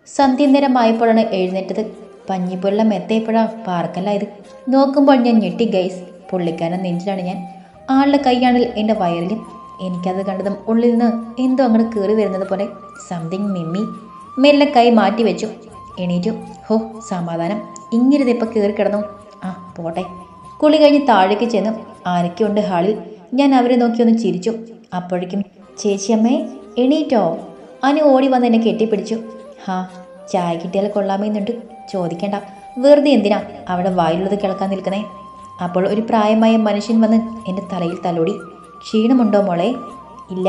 സന്ധ്യനേരമായപ്പോഴാണ് എഴുന്നേറ്റത് പഞ്ഞിപ്പുള്ള മെത്തയപ്പോഴാണ് പാർക്കല്ലായത് നോക്കുമ്പോൾ ഞാൻ ഞെട്ടി ഗൈസ് പുള്ളിക്കാരൻ നെഞ്ചിലാണ് ഞാൻ ആളുടെ കൈയാണിൽ എൻ്റെ വയറിലും എനിക്കത് കണ്ടതും ഉള്ളിൽ നിന്ന് എന്തോ അങ്ങോട്ട് കയറി വരുന്നത് പോലെ സംതിങ് മിമ്മി മെല്ലെ കൈ മാറ്റി വെച്ചു എണീറ്റു ഹോ സമാധാനം ഇങ്ങനെ ഇപ്പം കയറി കിടന്നു ആ പോട്ടെ കുളി കഴിഞ്ഞ് താഴേക്ക് ചെന്നു ആരൊക്കെയുണ്ട് ഹാളിൽ ഞാൻ അവരെ നോക്കി ഒന്ന് ചിരിച്ചു അപ്പോഴേക്കും ചേച്ചിയമ്മേ എണീറ്റോ അനു ഓടി വന്ന് എന്നെ കെട്ടിപ്പിടിച്ചു ഹാ ചായ കിട്ടിയാൽ കൊള്ളാമെന്നുണ്ട് ചോദിക്കണ്ട വെറുതെ എന്തിനാ അവിടെ വായിലുള്ളത് കേൾക്കാൻ നിൽക്കുന്നേ അപ്പോൾ ഒരു പ്രായമായ മനുഷ്യൻ വന്ന് എൻ്റെ തലയിൽ തലോടി ക്ഷീണമുണ്ടോ മോളെ ഇല്ല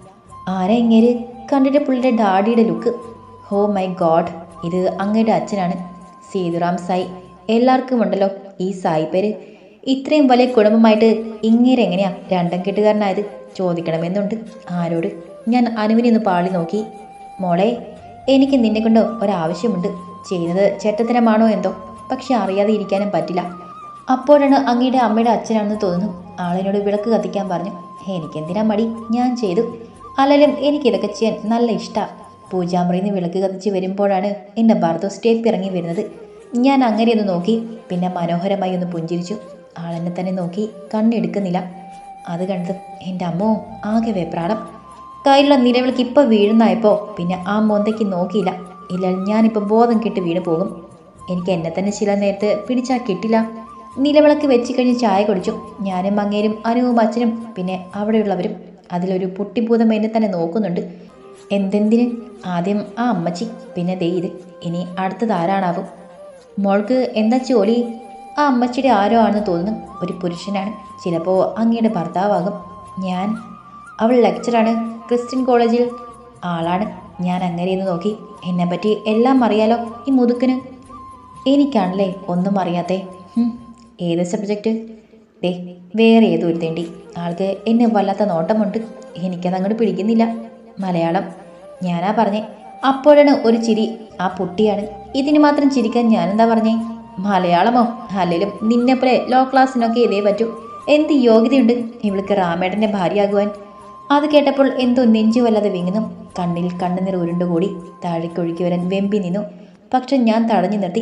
ആരാ ഇങ്ങേര് കണ്ടിട്ട് പുള്ളിയുടെ ഡാഡിയുടെ ലുക്ക് ഹോ മൈ ഗോഡ് ഇത് അങ്ങയുടെ അച്ഛനാണ് സേതുറാം സായി എല്ലാവർക്കും ഉണ്ടല്ലോ ഈ സായി പേര് ഇത്രയും വലിയ കുടുംബമായിട്ട് ഇങ്ങേരെ എങ്ങനെയാ രണ്ടം കെട്ടുകാരനായത് ചോദിക്കണമെന്നുണ്ട് ആരോട് ഞാൻ അനുവിനെ ഒന്ന് പാളി നോക്കി മോളെ എനിക്ക് നിന്നെ കൊണ്ട് ഒരാവശ്യമുണ്ട് ചെയ്യുന്നത് ചേട്ടത്തരമാണോ എന്തോ പക്ഷെ അറിയാതെ ഇരിക്കാനും പറ്റില്ല അപ്പോഴാണ് അങ്ങയുടെ അമ്മയുടെ അച്ഛനാണെന്ന് തോന്നുന്നു ആളിനോട് വിളക്ക് കത്തിക്കാൻ പറഞ്ഞു എനിക്കെന്തിനാ മടി ഞാൻ ചെയ്തു അല്ലെങ്കിലും എനിക്കിതൊക്കെ ചെയ്യാൻ നല്ല ഇഷ്ടമാണ് പൂജാമുറിയിൽ നിന്ന് വിളക്ക് കത്തിച്ച് വരുമ്പോഴാണ് എൻ്റെ ഭർത്താവ് സ്റ്റേപ്പ് ഇറങ്ങി വരുന്നത് ഞാൻ അങ്ങനെ ഒന്ന് നോക്കി പിന്നെ മനോഹരമായി ഒന്ന് പുഞ്ചിരിച്ചു ആളെന്നെ തന്നെ നോക്കി കണ്ണെടുക്കുന്നില്ല അത് കണ്ടത് എൻ്റെ അമ്മോ ആകെ വെപ്രാളം കയ്യിലുള്ള നിലവിളിക്ക് ഇപ്പോൾ വീഴുന്നായപ്പോൾ പിന്നെ ആ മൊന്തയ്ക്ക് നോക്കിയില്ല ഇല്ല ഞാനിപ്പോൾ ബോധം കെട്ട് വീണ് പോകും എനിക്ക് എന്നെ തന്നെ ചില നേരത്ത് പിടിച്ചാൽ കിട്ടില്ല നിലവിളക്ക് വെച്ച് കഴിഞ്ഞ് ചായ കുടിച്ചു ഞാനും അങ്ങേരും അനുവും അച്ഛനും പിന്നെ അവിടെയുള്ളവരും അതിലൊരു പൊട്ടിഭൂതം എന്നെ തന്നെ നോക്കുന്നുണ്ട് എന്തെന്തിന് ആദ്യം ആ അമ്മച്ചി പിന്നെ ദേ ഇത് ഇനി അടുത്തത് ആരാണാവും മോൾക്ക് എന്താ ജോലി ആ അമ്മച്ചിയുടെ ആരോ ആണെന്ന് തോന്നുന്നു ഒരു പുരുഷനാണ് ചിലപ്പോൾ അങ്ങയുടെ ഭർത്താവാകും ഞാൻ അവൾ ലെക്ചറാണ് ക്രിസ്ത്യൻ കോളേജിൽ ആളാണ് ഞാൻ അങ്ങനെയെന്ന് നോക്കി എന്നെപ്പറ്റി എല്ലാം അറിയാലോ ഈ മുതുക്കിന് എനിക്കാണല്ലേ ഒന്നും അറിയാത്തേ ഹും, ഏത് സബ്ജക്റ്റ് ദേ വേറെ ഏതോ ഒരു തേണ്ടി ആൾക്ക് എന്നെ വല്ലാത്ത നോട്ടമുണ്ട് എനിക്കത് അങ്ങോട്ട് പിടിക്കുന്നില്ല മലയാളം ഞാനാ പറഞ്ഞേ അപ്പോഴാണ് ഒരു ചിരി ആ പൊട്ടിയാണ് ഇതിന് മാത്രം ചിരിക്കാൻ ഞാനെന്താ പറഞ്ഞേ മലയാളമോ അല്ലെങ്കിലും നിന്നെപ്പോലെ ലോ ക്ലാസ്സിനൊക്കെ ഇതേ പറ്റൂ എന്ത് യോഗ്യതയുണ്ട് ഇവൾക്ക് രാമേട്ടൻ്റെ ഭാര്യയാകുവാൻ അത് കേട്ടപ്പോൾ എന്തോ നെഞ്ചു വല്ലാതെ വിങ്ങുന്നു കണ്ണിൽ കണ്ണുനീർ ഉരുണ്ടുകൂടി താഴേക്കൊഴുക്കി വരാൻ വെമ്പി നിന്നു പക്ഷെ ഞാൻ തടഞ്ഞു നിർത്തി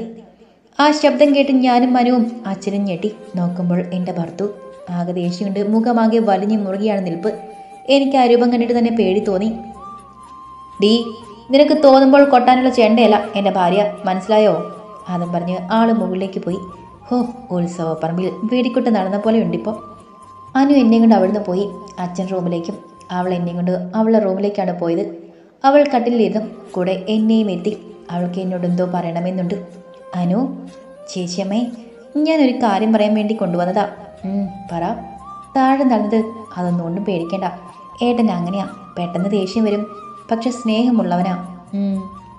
ആ ശബ്ദം കേട്ട് ഞാനും മനുവും അച്ഛനും ഞെട്ടി നോക്കുമ്പോൾ എൻ്റെ ഭർത്തു ആകെ ദേഷ്യമുണ്ട് മുഖമാകെ വലിഞ്ഞു മുറുകിയാണ് നിൽപ്പ് എനിക്ക് ആ രൂപം കണ്ടിട്ട് തന്നെ പേടി തോന്നി ഡീ നിനക്ക് തോന്നുമ്പോൾ കൊട്ടാനുള്ള ചെണ്ടയല്ല എൻ്റെ ഭാര്യ മനസ്സിലായോ അതും പറഞ്ഞ് ആള് മുകളിലേക്ക് പോയി ഹോ ഉത്സവ പറമ്പിൽ വെടിക്കൊട്ട് നടന്ന പോലെ ഉണ്ടിപ്പോൾ അനു എന്നെ കൊണ്ട് അവിടുന്ന് പോയി അച്ഛൻ റൂമിലേക്കും അവൾ എന്നെ കൊണ്ട് അവളുടെ റൂമിലേക്കാണ് പോയത് അവൾ കട്ടിലിരുന്നു കൂടെ എന്നെയും എത്തി അവൾക്ക് എന്നോട് എന്തോ പറയണമെന്നുണ്ട് അനു ചേച്ചിയമ്മേ ഞാനൊരു കാര്യം പറയാൻ വേണ്ടി കൊണ്ടുവന്നതാ ഉം, പറ താഴെ നടന്നത് അതൊന്നും ഒന്നും പേടിക്കണ്ട ഏട്ടൻ അങ്ങനെയാ പെട്ടെന്ന് ദേഷ്യം വരും പക്ഷെ സ്നേഹമുള്ളവനാ ഉം.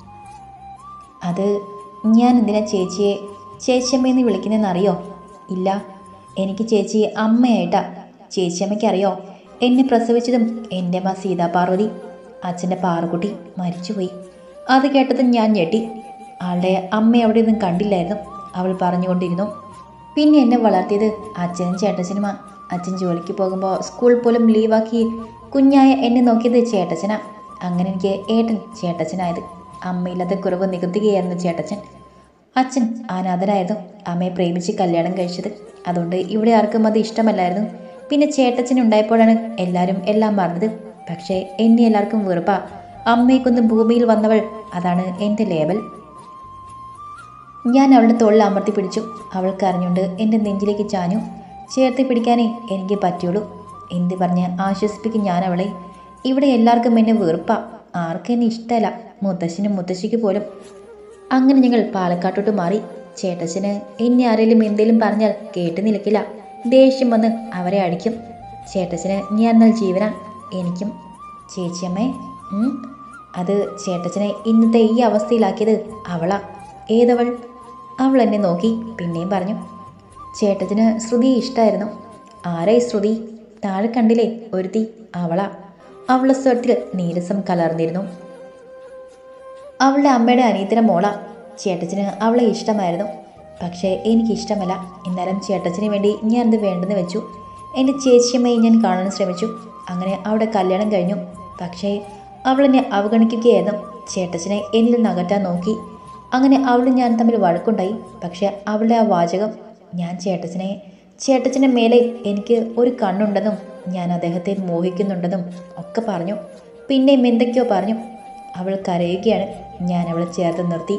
അത് ഞാൻ എന്തിനാ ചേച്ചിയെ ചേച്ചിയമ്മയെന്ന് വിളിക്കുന്നതെന്ന് അറിയോ ഇല്ല എനിക്ക് ചേച്ചി അമ്മയായിട്ടാ ചേച്ചിയമ്മയ്ക്ക് അറിയോ എന്നെ പ്രസവിച്ചതും എൻ്റെ അമ്മ സീതാ പാർവതി അച്ഛൻ്റെ പാറുകുട്ടി മരിച്ചുപോയി അത് കേട്ടതും ഞാൻ ഞെട്ടി ആളുടെ അമ്മ അവിടെ ഒന്നും കണ്ടില്ലായിരുന്നു അവൾ പറഞ്ഞുകൊണ്ടിരുന്നു പിന്നെ എന്നെ വളർത്തിയത് അച്ഛനും ചേട്ടച്ചനുമാ അച്ഛൻ ജോലിക്ക് പോകുമ്പോൾ സ്കൂൾ പോലും ലീവാക്കി കുഞ്ഞായ എന്നെ നോക്കിയത് ചേട്ടച്ചനാ അങ്ങനെ എനിക്ക് ഏട്ടൻ ചേട്ടച്ചനായത് അമ്മയില്ലാത്ത കുറവ് നികുത്തുകയായിരുന്നു ചേട്ടച്ചൻ അച്ഛൻ അനാഥനായിരുന്നു അമ്മയെ പ്രേമിച്ച് കല്യാണം കഴിച്ചത് അതുകൊണ്ട് ഇവിടെ ആർക്കും അത് ഇഷ്ടമല്ലായിരുന്നു പിന്നെ ചേട്ടച്ചൻ ഉണ്ടായപ്പോഴാണ് എല്ലാവരും എല്ലാം മറന്നത് പക്ഷേ എന്നെ എല്ലാവർക്കും വെറുപ്പാ അമ്മയെ കൊന്ന് ഭൂമിയിൽ വന്നവൾ അതാണ് എൻ്റെ ലേബൽ ഞാൻ അവളുടെ തോളിൽ അമർത്തി പിടിച്ചു അവൾ കരഞ്ഞുകൊണ്ട് എൻ്റെ നെഞ്ചിലേക്ക് ചാഞ്ഞു ചേർത്ത് പിടിക്കാനേ എനിക്ക് പറ്റുള്ളൂ എന്ത് പറഞ്ഞ് ആശ്വസിപ്പിക്കും ഞാൻ അവളെ ഇവിടെ എല്ലാവർക്കും എന്നെ വെറുപ്പാ ആർക്കും എന്നെ ഇഷ്ടമല്ല മുത്തശ്ശനും മുത്തശ്ശിക്ക് പോലും അങ്ങനെ ഞങ്ങൾ പാലക്കാട്ടോട്ട് മാറി ചേട്ടച്ചന് എന്നെ ആരെങ്കിലും എന്തേലും പറഞ്ഞാൽ കേട്ട് നിൽക്കില്ല ദേഷ്യം വന്ന് അവരെ അടിക്കും ചേട്ടച്ചന് ഞാൻ എന്നാൽ ജീവനാ എനിക്കും ചേച്ചിയമ്മേ ഉം, അത് ചേട്ടച്ചനെ ഇന്നത്തെ ഈ അവസ്ഥയിലാക്കിയത് അവളാ ഏതവൾ അവൾ എന്നെ നോക്കി പിന്നെയും പറഞ്ഞു ചേട്ടത്തിന് ശ്രുതി ഇഷ്ടമായിരുന്നു ആരായി ശ്രുതി താഴെ കണ്ടില്ലേ ഒരുത്തി അവളാ അവളുടെ സ്വരത്തിൽ നീരസം കലർന്നിരുന്നു അവളുടെ അമ്മയുടെ അനിയത്തിൻ്റെ മോള ചേട്ടച്ചന് അവളെ ഇഷ്ടമായിരുന്നു പക്ഷേ എനിക്കിഷ്ടമല്ല എന്നാലും ചേട്ടച്ചന് വേണ്ടി ഞാൻ അത് വേണ്ടെന്ന് വെച്ചു എൻ്റെ ചേച്ചിയമ്മയെ ഞാൻ കാണാൻ ശ്രമിച്ചു അങ്ങനെ അവിടെ കല്യാണം കഴിഞ്ഞു പക്ഷേ അവളെന്നെ അവഗണിക്കുകയായിരുന്നു ചേട്ടച്ചനെ എന്നിൽ നിന്ന് അകറ്റാൻ നോക്കി അങ്ങനെ അവളും ഞാൻ തമ്മിൽ വഴക്കുണ്ടായി പക്ഷെ അവളുടെ ആ വാചകം ഞാൻ ചേട്ടച്ചനെ ചേട്ടച്ചൻ്റെ മേലെ എനിക്ക് ഒരു കണ്ണുണ്ടെന്നും ഞാൻ അദ്ദേഹത്തെ മോഹിക്കുന്നുണ്ടെന്നും ഒക്കെ പറഞ്ഞു പിന്നെയും എന്തൊക്കെയോ പറഞ്ഞു അവൾ കരയുകയാണ് ഞാൻ അവളെ ചേർത്ത് നിർത്തി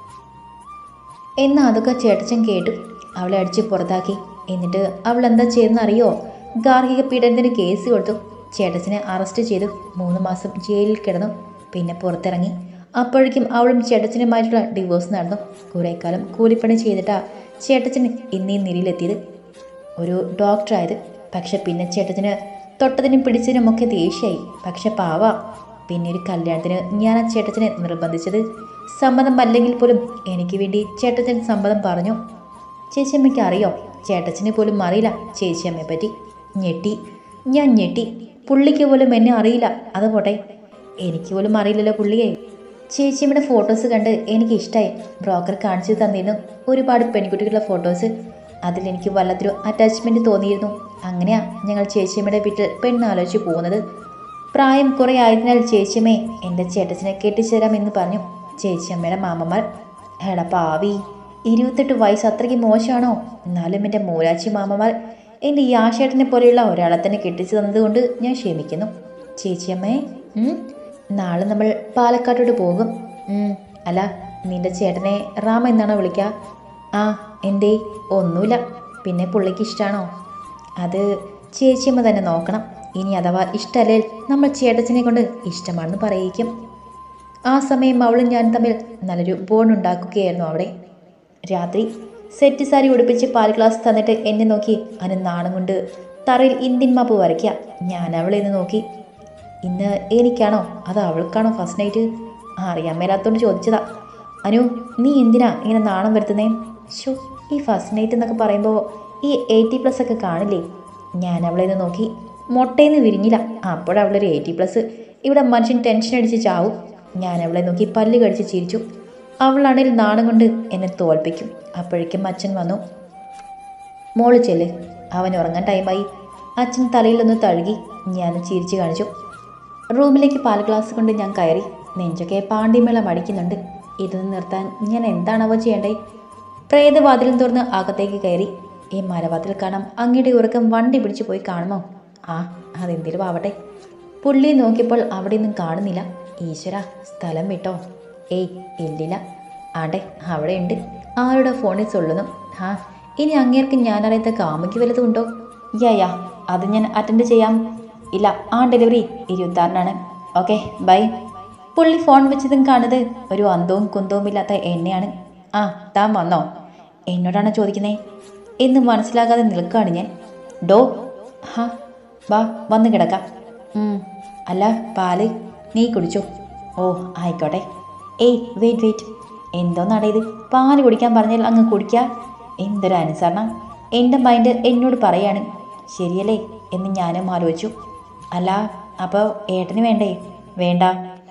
എന്നാൽ അതൊക്കെ ചേട്ടച്ചൻ കേട്ടു അവളെ അടിച്ച് പുറത്താക്കി എന്നിട്ട് അവൾ എന്താ ചെയ്തെന്നറിയോ ഗാർഹിക പീഡനത്തിന് കേസ് കൊടുത്തു ചേട്ടച്ചനെ അറസ്റ്റ് ചെയ്തു മൂന്ന് മാസം ജയിലിൽ കിടന്നു പിന്നെ പുറത്തിറങ്ങി അപ്പോഴേക്കും അവളും ചേട്ടച്ചനുമായിട്ടുള്ള ഡിവോഴ്സ് നടന്നു കുറേ കാലം കൂലിപ്പണി ചെയ്തിട്ടാ ചേട്ടച്ചൻ ഇന്നീ നിലയിലെത്തിയത് ഒരു ഡോക്ടറായത് പക്ഷെ പിന്നെ ചേട്ടത്തിന് തൊട്ടതിനും പിടിച്ചതിനും ഒക്കെ ദേഷ്യമായി പക്ഷെ പാവ പിന്നെ ഒരു കല്യാണത്തിന് ഞാൻ ആ ചേട്ടച്ചനെ നിർബന്ധിച്ചത് സമ്മതം അല്ലെങ്കിൽ പോലും എനിക്ക് വേണ്ടി ചേട്ടച്ചൻ സമ്മതം പറഞ്ഞു ചേച്ചിയമ്മയ്ക്ക് അറിയോ ചേട്ടച്ചന് പോലും അറിയില്ല ചേച്ചിയമ്മയെ പറ്റി ഞെട്ടി ഞാൻ ഞെട്ടി പുള്ളിക്ക് പോലും എന്നെ അറിയില്ല അത് പോട്ടെ എനിക്ക് പോലും അറിയില്ലല്ലോ പുള്ളിയെ ചേച്ചിയമ്മയുടെ ഫോട്ടോസ് കണ്ട് എനിക്ക് ഇഷ്ടമായി ബ്രോക്കർ കാണിച്ചു തന്നിരുന്നു ഒരുപാട് പെൺകുട്ടികളുടെ ഫോട്ടോസ് അതിലെനിക്ക് വല്ലതൊരു അറ്റാച്ച്മെൻറ്റ് തോന്നിയിരുന്നു അങ്ങനെയാ ഞങ്ങൾ ചേച്ചിയമ്മയുടെ വീട്ടിൽ പെണ്ണാലോചിച്ച് പോകുന്നത് പ്രായം കുറേ ആയതിനാൽ ചേച്ചിയമ്മേ എൻ്റെ ചേട്ടച്ചനെ കെട്ടിച്ചു തരാമെന്ന് പറഞ്ഞു ചേച്ചിയമ്മയുടെ മാമന്മാർ എടാ പാവി ഇരുപത്തെട്ട് വയസ്സ് അത്രയ്ക്ക് മോശമാണോ എന്നാലും എൻ്റെ മൂലാച്ചി മാമന്മാർ എൻ്റെ ഈ ആശേട്ടനെ പോലെയുള്ള ഒരാളെ തന്നെ കെട്ടിച്ചു തന്നതുകൊണ്ട് ഞാൻ ക്ഷമിക്കുന്നു ചേച്ചിയമ്മേ ഉം? നാളെ നമ്മൾ പാലക്കാട്ടോട്ട് പോകും ഉം, അല്ല നിന്റെ ചേട്ടനെ റാമ എന്നാണോ വിളിക്കുക ആ എന്തേ ഒന്നുമില്ല പിന്നെ പുള്ളിക്ക് ഇഷ്ടമാണോ അത് ചേച്ചിയമ്മ തന്നെ നോക്കണം ഇനി അഥവാ ഇഷ്ടമല്ലേ നമ്മൾ ചേട്ടച്ചനെ കൊണ്ട് ഇഷ്ടമാണെന്ന് പറയിക്കും ആ സമയം അവളും ഞാൻ തമ്മിൽ നല്ലൊരു ബോൺ ഉണ്ടാക്കുകയായിരുന്നു അവിടെ രാത്രി സെറ്റ് സാരി ഉടുപ്പിച്ച് പാൽ ഗ്ലാസ് തന്നിട്ട് എന്നെ നോക്കി അനു നാണം കൊണ്ട് തറയിൽ ഇന്ത്യൻ മാപ്പ് വരയ്ക്കുക ഞാൻ അവളെ നിന്ന് നോക്കി ഇന്ന് എനിക്കാണോ അത് അവൾക്കാണോ ഫസ്റ്റ് നൈറ്റ് അറിയാൻ മേലാത്തോണ്ട് ചോദിച്ചതാ അനു നീ എന്തിനാ ഇങ്ങനെ നാണം വരുത്തുന്നേ ഷോ ഈ ഫസ്റ്റ് നൈറ്റ് എന്നൊക്കെ പറയുമ്പോൾ ഈ എയ്റ്റി പ്ലസ് ഒക്കെ കാണില്ലേ ഞാൻ അവളെ നിന്ന് നോക്കി മുട്ടേന്ന് വിരിഞ്ഞില്ല അപ്പോഴവളൊരു എയ്റ്റി പ്ലസ് ഇവിടെ മനുഷ്യൻ ടെൻഷൻ അടിച്ച് ചാവും ഞാൻ അവളെ നോക്കി പല്ല് കടിച്ച് ചിരിച്ചു അവളാണെങ്കിൽ നാണം കൊണ്ട് എന്നെ തോൽപ്പിക്കും അപ്പോഴേക്കും അച്ഛൻ വന്നു മോള് ചെല്ല് അവൻ ഉറങ്ങാൻ ടൈമായി അച്ഛൻ തലയിലൊന്ന് തഴുകി ഞാൻ ചിരിച്ചു കാണിച്ചു റൂമിലേക്ക് പാൽ ഗ്ലാസ് കൊണ്ട് ഞാൻ കയറി നെഞ്ചൊക്കെ പാണ്ടിമേളം അടിക്കുന്നുണ്ട് ഇതൊന്ന് നിർത്താൻ ഞാൻ എന്താണവ ചെയ്യേണ്ടേ പ്രേതവാതിലും തുറന്ന് അകത്തേക്ക് കയറി ഈ മരവാതിൽ കാണാം അങ്ങയുടെ ഉറക്കം വണ്ടി പിടിച്ചു പോയി കാണുമോ ആ അതെന്തിലും ആവട്ടെ പുള്ളിയെ നോക്കിയപ്പോൾ അവിടെ ഒന്നും കാണുന്നില്ല ഈശ്വര സ്ഥലം വിട്ടോ ഏയ് ഇല്ലില്ല ആണ്ടെ അവിടെ ഉണ്ട് ആരുടെ ഫോണിൽ സൊള്ളുന്നു ആ ഇനി അങ്ങേർക്ക് ഞാനറിയാത്ത കാമുക്ക് വല്ലതും ഉണ്ടോ യാ യാ അത് ഞാൻ അറ്റൻഡ് ചെയ്യാം ഇല്ല ആ ഡെലിവറി ഇരുപത്താറിനാണ് ഓക്കെ ബൈ പുള്ളി ഫോൺ വെച്ചതും കാണുന്നത് ഒരു അന്തവും കുന്തവും ഇല്ലാത്ത എന്നെയാണ് ആ താൻ വന്നോ എന്നോടാണ് ചോദിക്കുന്നേ എന്ന് മനസ്സിലാകാതെ നിൽക്കുകയാണ് ഞാൻ ഡോ ഹാ വാ വന്ന് കിടക്കാം ഉം, അല്ല പാല് നീ കുടിച്ചോ ഓ ആയിക്കോട്ടെ ഏയ് വെയിറ്റ് വെയിറ്റ് എന്തോന്നാടേ ഇത് പാല് കുടിക്കാൻ പറഞ്ഞാൽ അങ്ങ് കുടിക്കുക എന്തൊരു അനുസരണം എൻ്റെ മൈൻഡ് എന്നോട് പറയാണ് ശരിയല്ലേ എന്ന് ഞാനും ആലോചിച്ചു അല്ല അപ്പോൾ ഏട്ടന് വേണ്ടേ വേണ്ട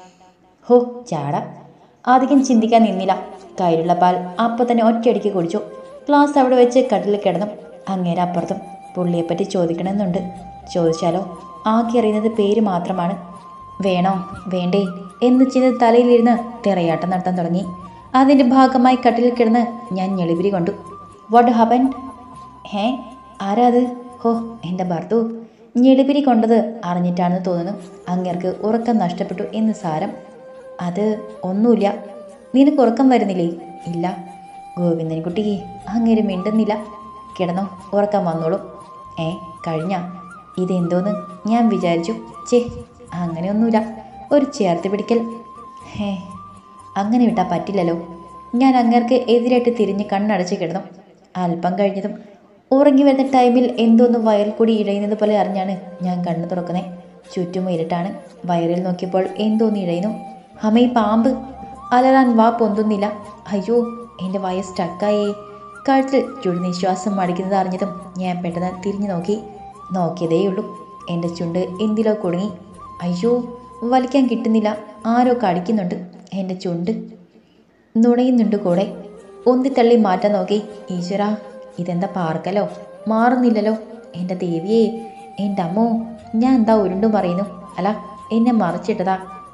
ഹോ ചാട അധികം ചിന്തിക്കാൻ നിന്നില്ല കയ്യിലുള്ള പാൽ അപ്പം തന്നെ ഒറ്റയടിക്ക് കുടിച്ചു ഗ്ലാസ് അവിടെ വെച്ച് കട്ടിൽ കിടന്നു അങ്ങേരെ അപ്പുറത്തും പുള്ളിയെപ്പറ്റി ചോദിക്കണമെന്നുണ്ട് ചോദിച്ചാലോ ആകെ അറിയുന്നത് പേര് മാത്രമാണ് വേണോ വേണ്ടേ എന്ന് ചിന്ത തലയിലിരുന്ന് തിറയാട്ടം നടത്താൻ തുടങ്ങി അതിൻ്റെ ഭാഗമായി കട്ടിലിൽ കിടന്ന് ഞാൻ ഞെളിപിരി കൊണ്ടു വാട്ട് ഹാപ്പൻ ഹേ ആരാ അത് ഹോ എൻ്റെ ഭർത്തു ഞെളിപിരി കൊണ്ടത് അറിഞ്ഞിട്ടാണെന്ന് തോന്നുന്നു അങ്ങേർക്ക് ഉറക്കം നഷ്ടപ്പെട്ടു എന്ന് സാരം അത് ഒന്നുമില്ല നിനക്ക് ഉറക്കം വരുന്നില്ലേ ഇല്ല ഗോവിന്ദൻകുട്ടി അങ്ങേര് മിണ്ടുന്നില്ല കിടന്നോ ഉറക്കം വന്നോളൂ ഏ കഴിഞ്ഞ ഇതെന്തോന്ന് ഞാൻ വിചാരിച്ചു ചേ അങ്ങനെയൊന്നുമില്ല ഒരു ചേർത്ത് പിടിക്കൽ ഹേ അങ്ങനെ വിട്ടാൽ പറ്റില്ലല്ലോ ഞാൻ അങ്ങേർക്ക് എതിരായിട്ട് തിരിഞ്ഞ് കണ്ണടച്ച് കിടന്നു അല്പം കഴിഞ്ഞതും ഉറങ്ങി വരുന്ന ടൈമിൽ എന്തോന്ന് വയറിൽ കൂടി ഇഴയുന്നത് പോലെ അറിഞ്ഞാണ് ഞാൻ കണ്ണു തുറക്കുന്നത് ചുറ്റും ഇരുട്ടാണ് വയറിൽ നോക്കിയപ്പോൾ എന്തോന്ന് ഇഴയുന്നു അമ്മ ഈ പാമ്പ് അലറാൻ വാ പൊന്തുന്നില്ല അയ്യോ എൻ്റെ വയ സ്റ്റക്കായേ കഴുത്തിൽ ചുടുനിശ്വാസം മടിക്കുന്നത് അറിഞ്ഞതും ഞാൻ പെട്ടെന്ന് തിരിഞ്ഞു നോക്കി നോക്കിയതേയുള്ളൂ എൻ്റെ ചുണ്ട് എന്തിലോ കുടുങ്ങി അയ്യോ വലിക്കാൻ കിട്ടുന്നില്ല ആരോ കടിക്കുന്നുണ്ട് എൻ്റെ ചുണ്ട് നുണയുന്നുണ്ട് കൂടെ ഒന്തിത്തള്ളി മാറ്റാൻ നോക്കി ഈശ്വര ഇതെന്താ പാർക്കലോ മാറുന്നില്ലല്ലോ എൻ്റെ ദേവിയേ എൻ്റെ അമ്മോ ഞാൻ എന്താ ഉരുണ്ടും പറയുന്നു അല്ല എന്നെ മറിച്ചിട്ടതാ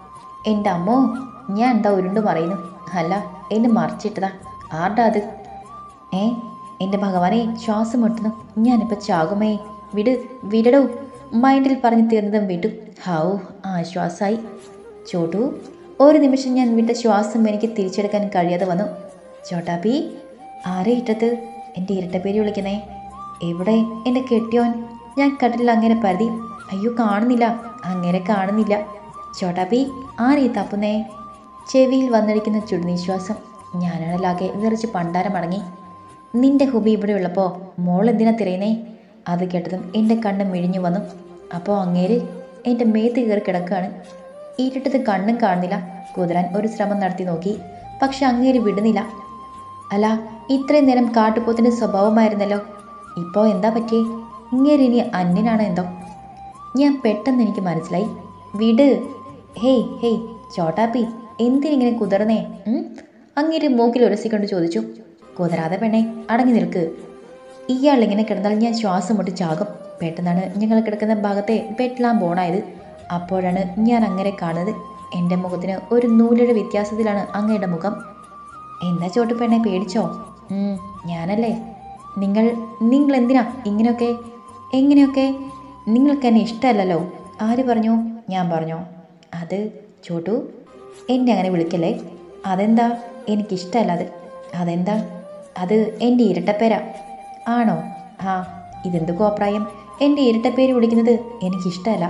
എൻ്റെ അമ്മോ ഞാൻ എന്താ ഉരുണ്ട് പറയുന്നു അല്ല എന്നെ മറിച്ചിട്ടതാ ആർടാ അത് ഏ എൻ്റെ ഭഗവാനെ ശ്വാസം മുട്ടുന്നു ഞാനിപ്പോൾ ചാകുമേ വിട് വിടടോ മൈൻഡിൽ പറഞ്ഞു തീർന്നതും വിട്ടു ഹൗ ആശ്വാസായി ചോട്ടു ഒരു നിമിഷം ഞാൻ വിട്ട ശ്വാസം എനിക്ക് തിരിച്ചെടുക്കാൻ കഴിയാതെ വന്നു ചോട്ടാപ്പി ആരെ ഇട്ടത് എൻ്റെ ഇരട്ടപ്പേര് വിളിക്കുന്നേ എവിടെ എൻ്റെ കെട്ടിയോൻ ഞാൻ കട്ടിൽ അങ്ങനെ പരതി അയ്യോ കാണുന്നില്ല അങ്ങനെ കാണുന്നില്ല ചോട്ടാപ്പി ആരെ തപ്പുന്നേ ചെവിയിൽ വന്നിരിക്കുന്ന ചുടുനിശ്വാസം ഞാനാണല്ലാകെ വിറച്ച് പണ്ടാരം മടങ്ങി നിന്റെ ഹുബി ഇവിടെ ഉള്ളപ്പോൾ മോൾ എന്തിനാ തിരയുന്നേ അത് കേട്ടതും എൻ്റെ കണ്ണ് മിഴിഞ്ഞു വന്നു അപ്പോൾ അങ്ങേര് എൻ്റെ മേത്ത് കയറി കിടക്കുകയാണ് ഇരുട്ടത്ത് കണ്ണും കാണുന്നില്ല കുതിരാൻ ഒരു ശ്രമം നടത്തി നോക്കി പക്ഷെ അങ്ങേര് വിടുന്നില്ല അല്ല ഇത്രയും നേരം കാട്ടുപോത്തിൻ്റെ സ്വഭാവമായിരുന്നല്ലോ ഇപ്പോൾ എന്താ പറ്റിയേ ഇങ്ങേര് ഇനി അന്യനാണ് എന്തോ ഞാൻ പെട്ടെന്ന് എനിക്ക് മനസ്സിലായി വിട് ഹേയ് ഹേയ് ചോട്ടാപ്പി എന്തിനിങ്ങനെ കുതിർന്നേ ഉം? അങ്ങേര് മൂക്കിൽ ഉരസിക്കൊണ്ട് ചോദിച്ചു കുതിരാതെ പെണ്ണെ അടങ്ങി നിൽക്ക് ഇയാളിങ്ങനെ കിടന്നാൽ ഞാൻ ശ്വാസം മുട്ടി ചാകും പെട്ടെന്നാണ് ഞങ്ങൾ കിടക്കുന്ന ഭാഗത്തെ ബെഡ്ലാം ബോണായത് അപ്പോഴാണ് ഞാൻ അങ്ങനെ കാണുന്നത് എൻ്റെ മുഖത്തിന് ഒരു നൂലൊരു വ്യത്യാസത്തിലാണ് അങ്ങയുടെ മുഖം എന്താ ചോട്ട് പെണ്ണെ പേടിച്ചോ ഉം, ഞാനല്ലേ നിങ്ങൾ നിങ്ങൾ എന്തിനാ ഇങ്ങനെയൊക്കെ എങ്ങനെയൊക്കെ നിങ്ങൾക്ക് എന്നെ ഇഷ്ടമല്ലല്ലോ ആര് പറഞ്ഞു ഞാൻ പറഞ്ഞോ അത് ചോട്ടു എന്നെ അങ്ങനെ വിളിക്കല്ലേ അതെന്താ എനിക്കിഷ്ടമല്ല അത് അതെന്താ അത് എൻ്റെ ഇരട്ടപ്പേരാ ആണോ ആ ഇതെന്ത് കോപ്രായം എൻ്റെ ഇരട്ടപ്പേര് വിളിക്കുന്നത് എനിക്കിഷ്ടമല്ല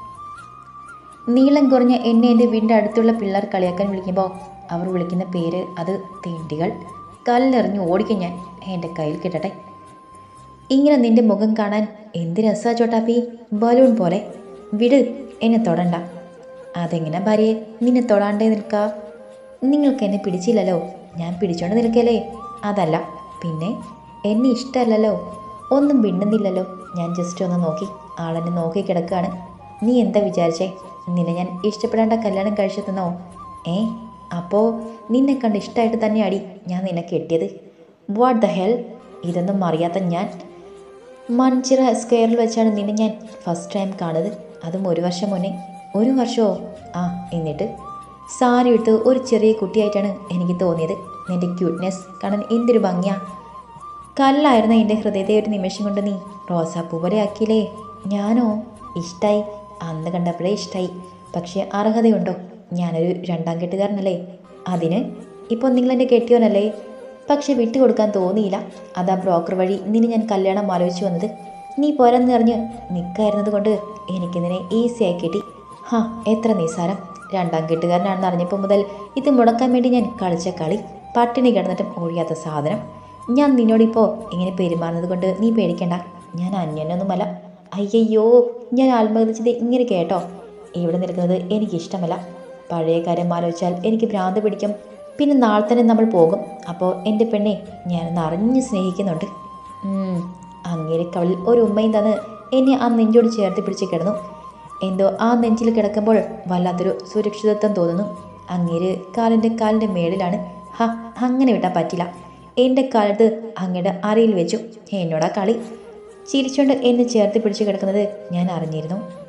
നീളം കുറഞ്ഞ എന്നെ എൻ്റെ വീടിൻ്റെ അടുത്തുള്ള പിള്ളേർ കളിയാക്കാൻ വിളിക്കുമ്പോൾ അവർ വിളിക്കുന്ന പേര് അത് തേണ്ടികൾ കല്ലെറിഞ്ഞ് ഓടിക്കും ഞാൻ എൻ്റെ കയ്യിൽ കിട്ടട്ടെ ഇങ്ങനെ നിന്റെ മുഖം കാണാൻ എന്ത് രസാ ചോട്ടാപ്പി ബലൂൺ പോലെ വിട് എന്നെ തൊടണ്ട അതെങ്ങനെ ഭാര്യയെ നിന്നെ തൊടാണ്ടേ നിൽക്കാ നിങ്ങൾക്ക് എന്നെ പിടിച്ചില്ലല്ലോ ഞാൻ പിടിച്ചോണ്ട് നിൽക്കല്ലേ അതല്ല പിന്നെ എന്നെ ഇഷ്ടമല്ലല്ലോ ഒന്നും മിണ്ടുന്നില്ലല്ലോ ഞാൻ ജസ്റ്റ് ഒന്ന് നോക്കി ആളെന്നെ നോക്കി കിടക്കുകയാണ് നീ എന്താ വിചാരിച്ചേ നിന്നെ ഞാൻ ഇഷ്ടപ്പെടാണ്ട കല്യാണം കഴിച്ചെന്നോ ഏ അപ്പോൾ നിന്നെ കണ്ട് ഇഷ്ടമായിട്ട് തന്നെയാടി ഞാൻ നിന്നെ കെട്ടിയത് വാട്ട് ദ ഹെൽ ഇതൊന്നും അറിയാത്ത ഞാൻ മൺചിറ സ്ക്വയറിൽ വെച്ചാണ് നിന്നെ ഞാൻ ഫസ്റ്റ് ടൈം കാണുന്നത് അതും ഒരു വർഷം മുന്നേ ഒരു വർഷമോ ആ എന്നിട്ട് സാരി എടുത്ത് ഒരു ചെറിയ കുട്ടിയായിട്ടാണ് എനിക്ക് തോന്നിയത് നിന്റെ ക്യൂട്ട്നെസ് കാണാൻ എന്തൊരു ഭംഗിയാ കല്ലായിരുന്ന എൻ്റെ ഹൃദയത്തെ ഒരു നിമിഷം കൊണ്ട് നീ റോസാപ്പൂ പോലെ ആക്കിയില്ലേ ഞാനോ ഇഷ്ടായി അന്ന് കണ്ടപ്പോഴേ ഇഷ്ടായി പക്ഷേ അർഹതയുണ്ടോ ഞാനൊരു രണ്ടാം കെട്ടുകാരനല്ലേ അതിന് ഇപ്പോൾ നിങ്ങൾ എൻ്റെ കെട്ടിയോനല്ലേ പക്ഷെ വിട്ടുകൊടുക്കാൻ തോന്നിയില്ല അതാ ബ്രോക്കർ വഴി നിന്നെ ഞാൻ കല്യാണം ആലോചിച്ചു വന്നത് നീ പോരെന്നറിഞ്ഞ് നിൽക്കായിരുന്നത് കൊണ്ട് എനിക്ക് നിന്നെ ഈസിയായി കിട്ടി ഹാ എത്ര നിസ്സാരം രണ്ടാം കെട്ടുകാരനാണെന്ന് അറിഞ്ഞപ്പോൾ മുതൽ ഇത് മുടക്കാൻ വേണ്ടി ഞാൻ കളിച്ച കളി പട്ടിണി കിടന്നിട്ടും ഒഴിയാത്ത സാധനം ഞാൻ നിന്നോടിപ്പോൾ ഇങ്ങനെ പെരുമാറുന്നത് കൊണ്ട് നീ പേടിക്കണ്ട ഞാൻ അന്യനൊന്നുമല്ല അയ്യയ്യോ ഞാൻ ആത്മഹത്യ ചെയ്ത് ഇങ്ങനെ കേട്ടോ ഇവിടെ നിൽക്കുന്നത് എനിക്കിഷ്ടമല്ല പഴയ കാര്യം ആലോചിച്ചാൽ എനിക്ക് ഭ്രാന്ത് പിടിക്കും പിന്നെ നാളെ തന്നെ നമ്മൾ പോകും അപ്പോൾ എൻ്റെ പെണ്ണെ ഞാനൊന്ന് അറിഞ്ഞ് സ്നേഹിക്കുന്നുണ്ട് ഉം, അങ്ങേരെ കവളിൽ ഒരു ഉമ്മയും തന്ന് എന്നെ ആ നെഞ്ചോട് ചേർത്ത് പിടിച്ച് കിടന്നു എന്തോ ആ നെഞ്ചിൽ കിടക്കുമ്പോൾ വല്ലാത്തൊരു സുരക്ഷിതത്വം തോന്നുന്നു അങ്ങേര് കാലിൻ്റെ കാലിൻ്റെ മേളിലാണ് ഹ അങ്ങനെ വിട്ടാൽ പറ്റില്ല എൻ്റെ കാലത്ത് അങ്ങയുടെ അരയിൽ വെച്ചു എന്നോടാ കളി ചിരിച്ചുകൊണ്ട് എന്നെ ചേർത്ത് പിടിച്ച് കിടക്കുന്നത് ഞാൻ അറിഞ്ഞിരുന്നു